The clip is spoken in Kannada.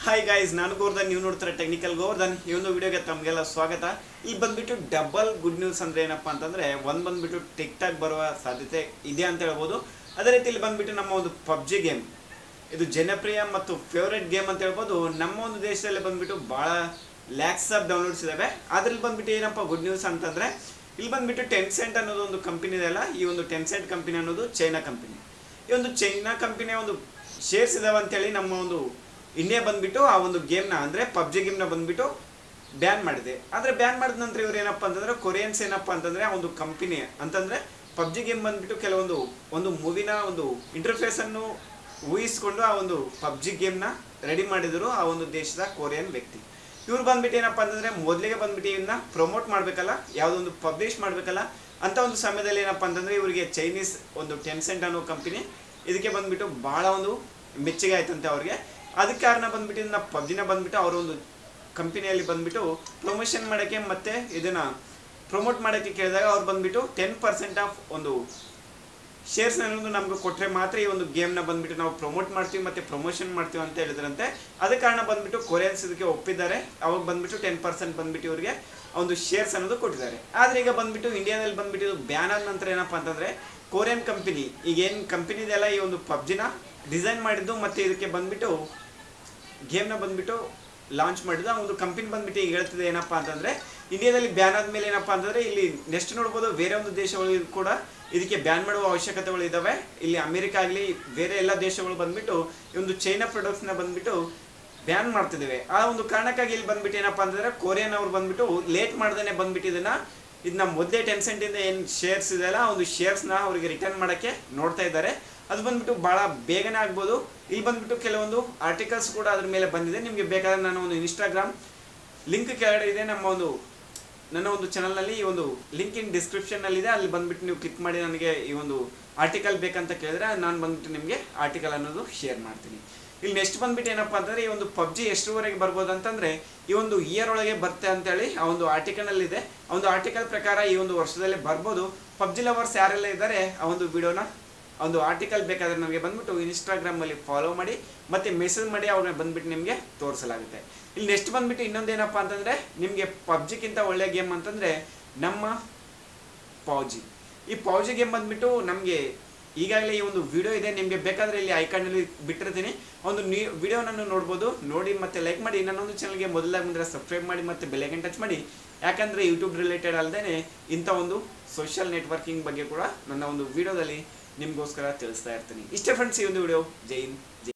ಹಾಯ್ ಗಾಯ್ಸ್ ನಾನು ಗೋರ್ಧನ್ ನೀವು ನೋಡ್ತಾರೆ ಟೆಕ್ನಿಕಲ್ ಗೋರ್ಧನ್ ಈ ಒಂದು ವಿಡಿಯೋಗೆ ತಮಗೆಲ್ಲ ಸ್ವಾಗತ ಇಲ್ಲಿ ಬಂದ್ಬಿಟ್ಟು ಡಬಲ್ ಗುಡ್ ನ್ಯೂಸ್ ಅಂದ್ರೆ ಏನಪ್ಪಾ ಅಂತಂದ್ರೆ ಒಂದ್ ಬಂದ್ಬಿಟ್ಟು ಟಿಕ್ ಟಾಕ್ ಬರುವ ಸಾಧ್ಯತೆ ಇದೆ ಅಂತ ಹೇಳ್ಬೋದು ಅದೇ ರೀತಿ ಇಲ್ಲಿ ಬಂದ್ಬಿಟ್ಟು ನಮ್ಮ ಒಂದು ಪಬ್ಜಿ ಗೇಮ್ ಇದು ಜನಪ್ರಿಯ ಮತ್ತು ಫೇವ್ರೆಟ್ ಗೇಮ್ ಅಂತ ಹೇಳ್ಬೋದು ನಮ್ಮ ಒಂದು ದೇಶದಲ್ಲಿ ಬಂದ್ಬಿಟ್ಟು ಭಾಳ ಲ್ಯಾಕ್ಸ್ ಆಫ್ ಡೌನ್ಲೋಡ್ಸ್ ಇದಾವೆ ಅದ್ರಲ್ಲಿ ಬಂದ್ಬಿಟ್ಟು ಏನಪ್ಪ ಗುಡ್ ನ್ಯೂಸ್ ಅಂತಂದ್ರೆ ಇಲ್ಲಿ ಬಂದ್ಬಿಟ್ಟು ಟೆನ್ಸೆಂಟ್ ಅನ್ನೋದು ಒಂದು ಕಂಪನಿ ಇದೆಯಲ್ಲ ಈ ಒಂದು ಟೆನ್ಸೆಂಟ್ ಕಂಪನಿ ಅನ್ನೋದು ಚೈನಾ ಕಂಪನಿ ಈ ಒಂದು ಚೈನಾ ಕಂಪನಿಯ ಒಂದು ಶೇರ್ಸ್ ಇದಾವೆ ಅಂತೇಳಿ ನಮ್ಮ ಒಂದು ಇಂಡಿಯಾ ಬಂದ್ಬಿಟ್ಟು ಆ ಒಂದು ಗೇಮ್ನ ಅಂದರೆ ಪಬ್ಜಿ ಗೇಮ್ನ ಬಂದ್ಬಿಟ್ಟು ಬ್ಯಾನ್ ಮಾಡಿದೆ ಆದರೆ ಬ್ಯಾನ್ ಮಾಡಿದ ನಂತರ ಇವ್ರು ಏನಪ್ಪ ಅಂತಂದ್ರೆ ಕೊರಿಯನ್ಸ್ ಏನಪ್ಪ ಅಂತಂದ್ರೆ ಆ ಒಂದು ಕಂಪನಿ ಅಂತಂದ್ರೆ ಪಬ್ಜಿ ಗೇಮ್ ಬಂದ್ಬಿಟ್ಟು ಕೆಲವೊಂದು ಒಂದು ಮೂವಿನ ಒಂದು ಇಂಟರ್ಫೇಸ್ ಅನ್ನು ಊಹಿಸ್ಕೊಂಡು ಆ ಒಂದು ಪಬ್ಜಿ ಗೇಮ್ನ ರೆಡಿ ಮಾಡಿದರು ಆ ಒಂದು ದೇಶದ ಕೊರಿಯನ್ ವ್ಯಕ್ತಿ ಇವ್ರು ಬಂದ್ಬಿಟ್ಟು ಏನಪ್ಪ ಅಂತಂದ್ರೆ ಮೊದಲಿಗೆ ಬಂದ್ಬಿಟ್ಟು ಇವನ್ನ ಪ್ರಮೋಟ್ ಮಾಡಬೇಕಲ್ಲ ಯಾವುದೊಂದು ಪಬ್ಲಿಷ್ ಮಾಡಬೇಕಲ್ಲ ಅಂತ ಒಂದು ಸಮಯದಲ್ಲಿ ಏನಪ್ಪ ಅಂತಂದ್ರೆ ಇವರಿಗೆ ಚೈನೀಸ್ ಒಂದು ಟೆನ್ಸೆಂಟ್ ಅನ್ನೋ ಕಂಪನಿ ಇದಕ್ಕೆ ಬಂದ್ಬಿಟ್ಟು ಭಾಳ ಒಂದು ಮೆಚ್ಚುಗೆ ಆಯ್ತಂತೆ ಅವ್ರಿಗೆ ಅದಕ್ಕೆ ಕಾರಣ ಬಂದ್ಬಿಟ್ಟು ಇದನ್ನ ಪಬ್ಜಿನ ಬಂದ್ಬಿಟ್ಟು ಅವರ ಒಂದು ಕಂಪನಿಯಲ್ಲಿ ಬಂದ್ಬಿಟ್ಟು ಪ್ರಮೋಷನ್ ಮಾಡೋಕ್ಕೆ ಮತ್ತೆ ಇದನ್ನ ಪ್ರಮೋಟ್ ಮಾಡೋಕ್ಕೆ ಕೇಳಿದಾಗ ಅವ್ರು ಬಂದ್ಬಿಟ್ಟು ಟೆನ್ ಪರ್ಸೆಂಟ್ ಆಫ್ ಒಂದು ಶೇರ್ಸ್ ಅನ್ನೋದು ನಮ್ಗೆ ಕೊಟ್ಟರೆ ಮಾತ್ರ ಈ ಒಂದು ಗೇಮ್ನ ಬಂದ್ಬಿಟ್ಟು ನಾವು ಪ್ರಮೋಟ್ ಮಾಡ್ತೀವಿ ಮತ್ತೆ ಪ್ರಮೋಷನ್ ಮಾಡ್ತೀವಿ ಅಂತ ಹೇಳಿದ್ರಂತೆ ಅದ ಕಾರಣ ಬಂದ್ಬಿಟ್ಟು ಕೊರಿಯನ್ಸ್ ಇದಕ್ಕೆ ಒಪ್ಪಿದ್ದಾರೆ ಅವಾಗ ಬಂದ್ಬಿಟ್ಟು ಟೆನ್ ಪರ್ಸೆಂಟ್ ಬಂದ್ಬಿಟ್ಟು ಇವರಿಗೆ ಒಂದು ಶೇರ್ಸ್ ಅನ್ನೋದು ಕೊಟ್ಟಿದ್ದಾರೆ ಆದ್ರೆ ಈಗ ಬಂದ್ಬಿಟ್ಟು ಇಂಡಿಯಾದಲ್ಲಿ ಬಂದ್ಬಿಟ್ಟು ಇದು ಬ್ಯಾನ್ ಆದ ನಂತರ ಏನಪ್ಪ ಅಂತಂದ್ರೆ ಕೊರಿಯನ್ ಕಂಪನಿ ಈಗ ಏನು ಕಂಪನಿ ಇದೆಯಲ್ಲ ಈ ಒಂದು ಪಬ್ಜಿನ ಡಿಸೈನ್ ಮಾಡಿದ್ದು ಮತ್ತೆ ಇದಕ್ಕೆ ಬಂದ್ಬಿಟ್ಟು ಗೇಮ್ನ ಬಂದ್ಬಿಟ್ಟು ಲಾಂಚ್ ಮಾಡಿದ್ದು ಆ ಒಂದು ಕಂಪನಿ ಬಂದ್ಬಿಟ್ಟು ಈಗ ಹೇಳ್ತಿದೆ ಏನಪ್ಪ ಅಂತಂದ್ರೆ ಇಂಡಿಯಾದಲ್ಲಿ ಬ್ಯಾನ್ ಆದ್ಮೇಲೆ ಏನಪ್ಪ ಅಂತಂದ್ರೆ ಇಲ್ಲಿ ನೆಕ್ಸ್ಟ್ ನೋಡ್ಬೋದು ಬೇರೆ ಒಂದು ದೇಶಗಳು ಕೂಡ ಇದಕ್ಕೆ ಬ್ಯಾನ್ ಮಾಡುವ ಅವಶ್ಯಕತೆಗಳು ಇದಾವೆ ಇಲ್ಲಿ ಅಮೆರಿಕ ಆಗಲಿ ಬೇರೆ ಎಲ್ಲ ದೇಶಗಳು ಬಂದ್ಬಿಟ್ಟು ಈ ಒಂದು ಚೈನಾ ಪ್ರಾಡಕ್ಟ್ಸ್ನ ಬಂದ್ಬಿಟ್ಟು ಬ್ಯಾನ್ ಮಾಡ್ತಿದ್ದೇವೆ ಆ ಒಂದು ಕಾರಣಕ್ಕಾಗಿ ಇಲ್ಲಿ ಬಂದ್ಬಿಟ್ಟು ಏನಪ್ಪ ಅಂತಂದ್ರೆ ಕೊರಿಯನ್ ಅವ್ರು ಬಂದ್ಬಿಟ್ಟು ಲೇಟ್ ಮಾಡ್ದೇನೆ ಬಂದ್ಬಿಟ್ಟು ಇದನ್ನ ಇದನ್ನ ಮೊದಲೇ ಟೆನ್ಸೆಂಟ್ ಇಂದ ಏನು ಶೇರ್ಸ್ ಇದೆಯಲ್ಲ ಆ ಒಂದು ಶೇರ್ಸ್ನ ಅವರಿಗೆ ರಿಟರ್ನ್ ಮಾಡೋಕ್ಕೆ ನೋಡ್ತಾ ಇದ್ದಾರೆ ಅದು ಬಂದ್ಬಿಟ್ಟು ಭಾಳ ಬೇಗನೆ ಆಗ್ಬೋದು ಇಲ್ಲಿ ಬಂದ್ಬಿಟ್ಟು ಕೆಲವೊಂದು ಆರ್ಟಿಕಲ್ಸ್ ಕೂಡ ಅದ್ರ ಮೇಲೆ ಬಂದಿದೆ ನಿಮಗೆ ಬೇಕಾದ್ರೆ ನಾನು ಒಂದು ಇನ್ಸ್ಟಾಗ್ರಾಮ್ ಲಿಂಕ್ ಕೆಳಗಡೆ ಇದೆ ನಮ್ಮ ಒಂದು ನನ್ನ ಒಂದು ಚಾನಲ್ನಲ್ಲಿ ಈ ಒಂದು ಲಿಂಕ್ ಇನ್ ಡಿಸ್ಕ್ರಿಪ್ಷನ್ನಲ್ಲಿ ಇದೆ ಅಲ್ಲಿ ಬಂದ್ಬಿಟ್ಟು ನೀವು ಕ್ಲಿಕ್ ಮಾಡಿ ನನಗೆ ಈ ಒಂದು ಆರ್ಟಿಕಲ್ ಬೇಕಂತ ಕೇಳಿದ್ರೆ ನಾನು ಬಂದ್ಬಿಟ್ಟು ನಿಮಗೆ ಆರ್ಟಿಕಲ್ ಅನ್ನೋದು ಶೇರ್ ಮಾಡ್ತೀನಿ ಇಲ್ಲಿ ನೆಕ್ಸ್ಟ್ ಬಂದ್ಬಿಟ್ಟು ಏನಪ್ಪ ಅಂತಂದ್ರೆ ಈ ಒಂದು ಪಬ್ಜಿ ಎಷ್ಟರವರೆಗೆ ಬರ್ಬೋದು ಅಂತಂದ್ರೆ ಈ ಒಂದು ಇಯರ್ ಒಳಗೆ ಬರುತ್ತೆ ಅಂತೇಳಿ ಆ ಒಂದು ಆರ್ಟಿಕಲ್ ಇದೆ ಆ ಒಂದು ಆರ್ಟಿಕಲ್ ಪ್ರಕಾರ ಈ ಒಂದು ವರ್ಷದಲ್ಲಿ ಬರ್ಬೋದು ಪಬ್ಜಿ ಲವರ್ಸ್ ಯಾರೆಲ್ಲ ಇದ್ದಾರೆ ಆ ಒಂದು ವಿಡಿಯೋನ ಒಂದು ಆರ್ಟಿಕಲ್ ಬೇಕಾದ್ರೆ ನನಗೆ ಬಂದ್ಬಿಟ್ಟು ಇನ್ಸ್ಟಾಗ್ರಾಮಲ್ಲಿ ಫಾಲೋ ಮಾಡಿ ಮತ್ತೆ ಮೆಸೇಜ್ ಮಾಡಿ ಅವ್ರಿಗೆ ಬಂದ್ಬಿಟ್ಟು ನಿಮಗೆ ತೋರಿಸಲಾಗುತ್ತೆ ಇಲ್ಲಿ ನೆಕ್ಸ್ಟ್ ಬಂದ್ಬಿಟ್ಟು ಇನ್ನೊಂದೇನಪ್ಪ ಅಂತಂದ್ರೆ ನಿಮಗೆ ಪಬ್ಜಿಗಿಂತ ಒಳ್ಳೆ ಗೇಮ್ ಅಂತಂದ್ರೆ ನಮ್ಮ ಪೌಜಿ ಈ ಪೌಜಿ ಗೇಮ್ ಬಂದ್ಬಿಟ್ಟು ನಮಗೆ ಈಗಾಗಲೇ ಈ ಒಂದು ವಿಡಿಯೋ ಇದೆ ನಿಮಗೆ ಬೇಕಾದ್ರೆ ಇಲ್ಲಿ ಐಕಾನಲ್ಲಿ ಬಿಟ್ಟಿರ್ತೀನಿ ಒಂದು ನೀ ವಿಡಿಯೋನನ್ನು ನೋಡ್ಬೋದು ನೋಡಿ ಮತ್ತೆ ಲೈಕ್ ಮಾಡಿ ನನ್ನೊಂದು ಚಾನಲ್ಗೆ ಮೊದಲಾಗಿ ಬಂದರೆ ಸಬ್ಸ್ಕ್ರೈಬ್ ಮಾಡಿ ಮತ್ತೆ ಬೆಲ್ಲೈಕನ್ ಟಚ್ ಮಾಡಿ ಯಾಕಂದರೆ ಯೂಟ್ಯೂಬ್ ರಿಲೇಟೆಡ್ ಅಲ್ಲದೆ ಇಂಥ ಒಂದು ಸೋಷಿಯಲ್ ನೆಟ್ವರ್ಕಿಂಗ್ ಬಗ್ಗೆ ಕೂಡ ನನ್ನ ಒಂದು ವಿಡಿಯೋದಲ್ಲಿ ನಿಮಗೋಸ್ಕರ ತಿಳಿಸ್ತಾ ಇರ್ತೀನಿ ಇಷ್ಟೇ ಫ್ರೆಂಡ್ಸ್ ಈ ಒಂದು ವಿಡಿಯೋ ಜೈ ಹಿಂದ್ ಜೈ